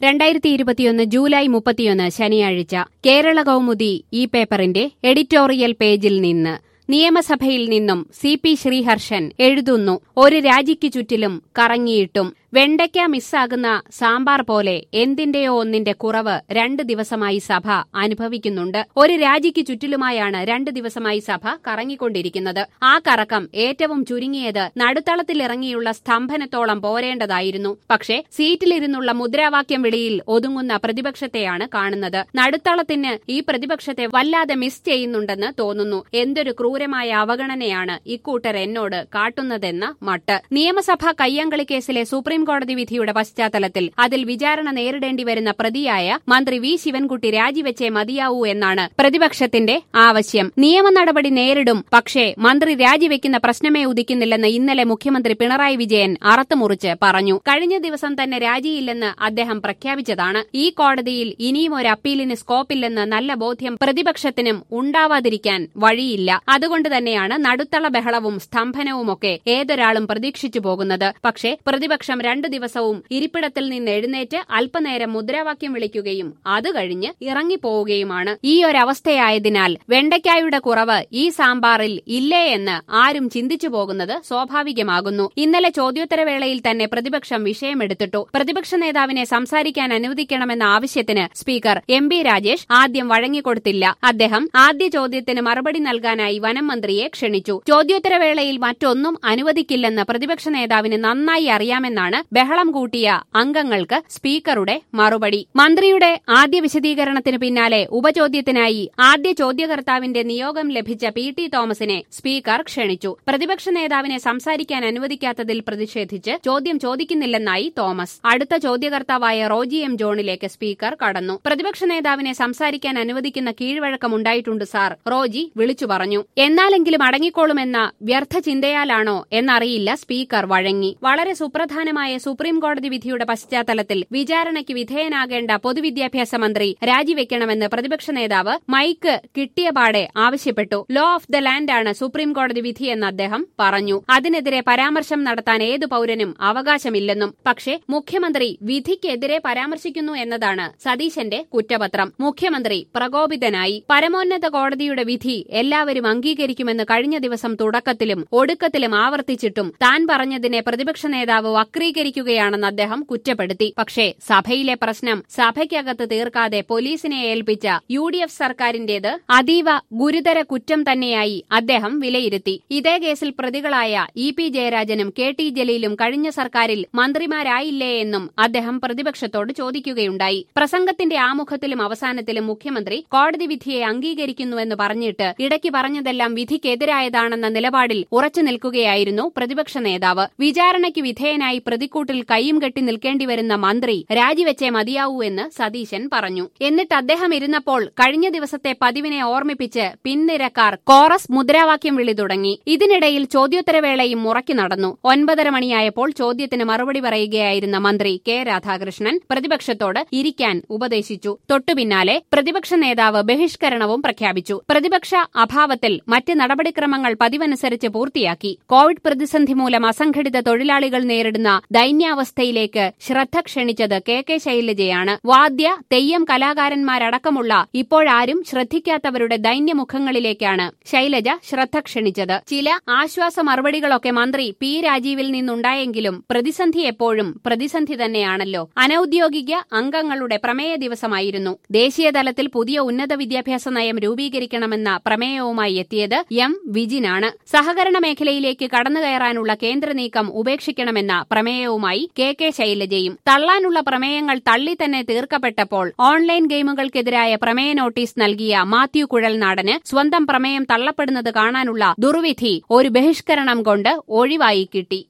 രണ്ടായിരത്തി ഇരുപത്തിയൊന്ന് ജൂലൈ മുപ്പത്തിയൊന്ന് ശനിയാഴ്ച കേരള കൗമുദി ഈ പേപ്പറിന്റെ എഡിറ്റോറിയൽ പേജിൽ നിന്ന് നിയമസഭയിൽ നിന്നും സി പി ശ്രീഹർഷൻ എഴുതുന്നു ഒരു രാജിക്ക് ചുറ്റിലും കറങ്ങിയിട്ടും വെണ്ടയ്ക്ക മിസ്സാകുന്ന സാമ്പാർ പോലെ എന്തിന്റെയോ ഒന്നിന്റെ കുറവ് രണ്ട് ദിവസമായി സഭ അനുഭവിക്കുന്നുണ്ട് ഒരു രാജിക്ക് ചുറ്റിലുമായാണ് രണ്ട് ദിവസമായി സഭ കറങ്ങിക്കൊണ്ടിരിക്കുന്നത് ആ കറക്കം ഏറ്റവും ചുരുങ്ങിയത് നടുത്തളത്തിലിറങ്ങിയുള്ള സ്തംഭനത്തോളം പോരേണ്ടതായിരുന്നു പക്ഷേ സീറ്റിലിരുന്നുള്ള മുദ്രാവാക്യം വിളിയിൽ ഒതുങ്ങുന്ന പ്രതിപക്ഷത്തെയാണ് കാണുന്നത് നടുത്തളത്തിന് ഈ പ്രതിപക്ഷത്തെ വല്ലാതെ മിസ് ചെയ്യുന്നുണ്ടെന്ന് തോന്നുന്നു എന്തൊരു ക്രൂരമായ അവഗണനയാണ് ഇക്കൂട്ടർ എന്നോട് കാട്ടുന്നതെന്ന മട്ട് നിയമസഭാ കയ്യാങ്കളി കേസിലെ സുപ്രീം കോടതി വിധിയുടെ പശ്ചാത്തലത്തിൽ അതിൽ വിചാരണ നേരിടേണ്ടി വരുന്ന പ്രതിയായ മന്ത്രി വി ശിവൻകുട്ടി രാജിവെച്ചേ മതിയാവൂ എന്നാണ് പ്രതിപക്ഷത്തിന്റെ ആവശ്യം നിയമ നടപടി നേരിടും പക്ഷേ മന്ത്രി രാജിവെക്കുന്ന പ്രശ്നമേ ഉദിക്കുന്നില്ലെന്ന് ഇന്നലെ മുഖ്യമന്ത്രി പിണറായി വിജയൻ അറത്തുമുറിച്ച് പറഞ്ഞു കഴിഞ്ഞ ദിവസം തന്നെ രാജിയില്ലെന്ന് അദ്ദേഹം പ്രഖ്യാപിച്ചതാണ് ഈ കോടതിയിൽ ഇനിയും ഒരു അപ്പീലിന് സ്കോപ്പില്ലെന്ന് നല്ല ബോധ്യം പ്രതിപക്ഷത്തിനും ഉണ്ടാവാതിരിക്കാൻ വഴിയില്ല അതുകൊണ്ട് തന്നെയാണ് നടുത്തള ബഹളവും സ്തംഭനവുമൊക്കെ ഏതൊരാളും പ്രതീക്ഷിച്ചു പോകുന്നത് പക്ഷേ പ്രതിപക്ഷം രണ്ടു ദിവസവും ഇരിപ്പിടത്തിൽ നിന്ന് എഴുന്നേറ്റ് അല്പനേരം മുദ്രാവാക്യം വിളിക്കുകയും അത് കഴിഞ്ഞ് ഇറങ്ങിപ്പോവുകയുമാണ് ഈ ഒരവസ്ഥയായതിനാൽ വെണ്ടയ്ക്കായുടെ കുറവ് ഈ സാമ്പാറിൽ ഇല്ലേ എന്ന് ആരും ചിന്തിച്ചു പോകുന്നത് സ്വാഭാവികമാകുന്നു ഇന്നലെ ചോദ്യോത്തരവേളയിൽ തന്നെ പ്രതിപക്ഷം വിഷയമെടുത്തിട്ടു പ്രതിപക്ഷ നേതാവിനെ സംസാരിക്കാൻ അനുവദിക്കണമെന്ന ആവശ്യത്തിന് സ്പീക്കർ എം ബി രാജേഷ് ആദ്യം വഴങ്ങിക്കൊടുത്തില്ല അദ്ദേഹം ആദ്യ ചോദ്യത്തിന് മറുപടി നൽകാനായി വനം മന്ത്രിയെ ക്ഷണിച്ചു ചോദ്യോത്തരവേളയിൽ മറ്റൊന്നും അനുവദിക്കില്ലെന്ന് പ്രതിപക്ഷ നേതാവിന് നന്നായി അറിയാമെന്നാണ് ബഹളം കൂട്ടിയ അംഗങ്ങൾക്ക് സ്പീക്കറുടെ മറുപടി മന്ത്രിയുടെ ആദ്യ വിശദീകരണത്തിന് പിന്നാലെ ഉപചോദ്യത്തിനായി ആദ്യ ചോദ്യകർത്താവിന്റെ നിയോഗം ലഭിച്ച പി ടി തോമസിനെ സ്പീക്കർ ക്ഷണിച്ചു പ്രതിപക്ഷ നേതാവിനെ സംസാരിക്കാൻ അനുവദിക്കാത്തതിൽ പ്രതിഷേധിച്ച് ചോദ്യം ചോദിക്കുന്നില്ലെന്നായി തോമസ് അടുത്ത ചോദ്യകർത്താവായ റോജി എം ജോണിലേക്ക് സ്പീക്കർ കടന്നു പ്രതിപക്ഷ നേതാവിനെ സംസാരിക്കാൻ അനുവദിക്കുന്ന കീഴ്വഴക്കമുണ്ടായിട്ടുണ്ട് സാർ റോജി വിളിച്ചു പറഞ്ഞു എന്നാലെങ്കിലും അടങ്ങിക്കോളുമെന്ന വ്യർത്ഥ ചിന്തയാലാണോ എന്നറിയില്ല സ്പീക്കർ വഴങ്ങി വളരെ സുപ്രധാനമായ സുപ്രീം കോടതി വിധിയുടെ പശ്ചാത്തലത്തിൽ വിചാരണയ്ക്ക് വിധേയനാകേണ്ട പൊതുവിദ്യാഭ്യാസ മന്ത്രി രാജിവെക്കണമെന്ന് പ്രതിപക്ഷ നേതാവ് മൈക്ക് കിട്ടിയപാടെ ആവശ്യപ്പെട്ടു ലോ ഓഫ് ദ ലാൻഡാണ് സുപ്രീം കോടതി വിധിയെന്ന് അദ്ദേഹം പറഞ്ഞു അതിനെതിരെ പരാമർശം നടത്താൻ ഏതു പൌരനും അവകാശമില്ലെന്നും പക്ഷേ മുഖ്യമന്ത്രി വിധിക്കെതിരെ പരാമർശിക്കുന്നു എന്നതാണ് സതീശന്റെ കുറ്റപത്രം മുഖ്യമന്ത്രി പ്രകോപിതനായി പരമോന്നത കോടതിയുടെ വിധി എല്ലാവരും അംഗീകരിക്കുമെന്ന് കഴിഞ്ഞ ദിവസം തുടക്കത്തിലും ഒടുക്കത്തിലും ആവർത്തിച്ചിട്ടും താൻ പറഞ്ഞതിനെ പ്രതിപക്ഷ നേതാവ് വക്രീകരിക്കുകയാണെന്ന് അദ്ദേഹം കുറ്റപ്പെടുത്തി പക്ഷേ സഭയിലെ പ്രശ്നം സഭയ്ക്കകത്ത് തീർക്കാതെ പോലീസിനെ ഏൽപ്പിച്ച യു ഡി എഫ് സർക്കാരിന്റേത് അതീവ ഗുരുതര കുറ്റം തന്നെയായി അദ്ദേഹം വിലയിരുത്തി ഇതേ കേസിൽ പ്രതികളായ ഇ പി ജയരാജനും കെ ടി ജലീലും കഴിഞ്ഞ സർക്കാരിൽ മന്ത്രിമാരായില്ലേ എന്നും അദ്ദേഹം പ്രതിപക്ഷത്തോട് ചോദിക്കുകയുണ്ടായി പ്രസംഗത്തിന്റെ ആമുഖത്തിലും അവസാനത്തിലും മുഖ്യമന്ത്രി കോടതി വിധിയെ അംഗീകരിക്കുന്നുവെന്ന് പറഞ്ഞിട്ട് ഇടയ്ക്ക് പറഞ്ഞതെല്ലാം വിധിക്കെതിരായതാണെന്ന നിലപാടിൽ ഉറച്ചു നിൽക്കുകയായിരുന്നു പ്രതിപക്ഷ നേതാവ് വിചാരണയ്ക്ക് വിധേയനായി പ്രതിക്കൂട്ടിൽ കൈയും കെട്ടി നിൽക്കേണ്ടി വരുന്ന മന്ത്രി രാജിവെച്ചേ മതിയാവൂ എന്ന് സതീശൻ പറഞ്ഞു എന്നിട്ട് അദ്ദേഹം ഇരുന്നപ്പോൾ കഴിഞ്ഞ ദിവസത്തെ പതിവിനെ ഓർമ്മിപ്പിച്ച് പിൻനിരക്കാർ കോറസ് മുദ്രാവാക്യം വിളി തുടങ്ങി ഇതിനിടയിൽ ചോദ്യോത്തരവേളയും മുറക്കി നടന്നു ഒൻപതര മണിയായപ്പോൾ ചോദ്യത്തിന് മറുപടി പറയുകയായിരുന്ന മന്ത്രി കെ രാധാകൃഷ്ണൻ പ്രതിപക്ഷത്തോട് ഇരിക്കാൻ ഉപദേശിച്ചു തൊട്ടുപിന്നാലെ പ്രതിപക്ഷ നേതാവ് ബഹിഷ്കരണവും പ്രഖ്യാപിച്ചു പ്രതിപക്ഷ അഭാവത്തിൽ മറ്റ് നടപടിക്രമങ്ങൾ പതിവനുസരിച്ച് പൂർത്തിയാക്കി കോവിഡ് പ്രതിസന്ധി മൂലം അസംഘടിത തൊഴിലാളികൾ നേരിടുന്ന ദൈന്യാവസ്ഥയിലേക്ക് ശ്രദ്ധ ക്ഷണിച്ചത് കെ കെ ശൈലജയാണ് വാദ്യ തെയ്യം കലാകാരന്മാരടക്കമുള്ള ഇപ്പോഴാരും ശ്രദ്ധിക്കാത്തവരുടെ ദൈന്യമുഖങ്ങളിലേക്കാണ് ശൈലജ ശ്രദ്ധ ക്ഷണിച്ചത് ചില ആശ്വാസ മറുപടികളൊക്കെ മന്ത്രി പി രാജീവിൽ നിന്നുണ്ടായെങ്കിലും പ്രതിസന്ധി എപ്പോഴും പ്രതിസന്ധി തന്നെയാണല്ലോ അനൌദ്യോഗിക അംഗങ്ങളുടെ പ്രമേയ ദിവസമായിരുന്നു ദേശീയ തലത്തിൽ പുതിയ ഉന്നത വിദ്യാഭ്യാസ നയം രൂപീകരിക്കണമെന്ന പ്രമേയവുമായി എത്തിയത് എം വിജിനാണ് സഹകരണ മേഖലയിലേക്ക് കടന്നുകയറാനുള്ള കേന്ദ്ര നീക്കം ഉപേക്ഷിക്കണമെന്ന പ്രമേയവുമായി കെ കെ ശൈലജയും തള്ളാനുള്ള പ്രമേയങ്ങൾ തള്ളി തന്നെ തീർക്കപ്പെട്ടപ്പോൾ ഓൺലൈൻ ഗെയിമുകൾക്കെതിരായ പ്രമേയ നോട്ടീസ് നൽകിയ മാത്യു കുഴൽനാടന് സ്വന്തം പ്രമേയം തള്ളപ്പെടുന്നത് കാണാനുള്ള ദുർവിധി ഒരു ബഹിഷ്കരണം കൊണ്ട് ഒഴിവായി കിട്ടി